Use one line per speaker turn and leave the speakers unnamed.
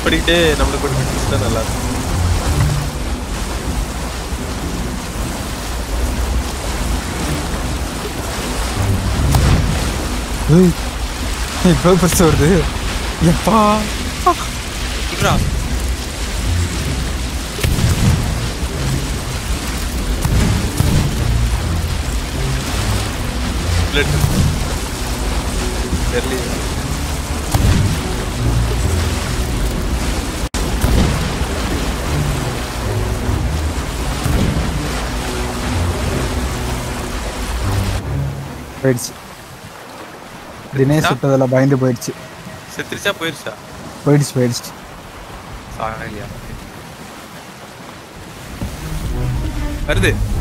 பண்ணிக்கிட்டே நம்மளுக்கு ஒரு ஃபிட்னஸ் தான் நல்லா இருக்கும்
ஏய் இப்போ பஸ் வருது எப்பா
இப்ரா
பிளட் தெரியல
போயிடுச்சு தினேஷ் சுட்டதில் பயந்து போயிடுச்சு
செத்துருச்சா போயிருச்சா
போயிடுச்சு போயிடுச்சு
சாகலையா வருது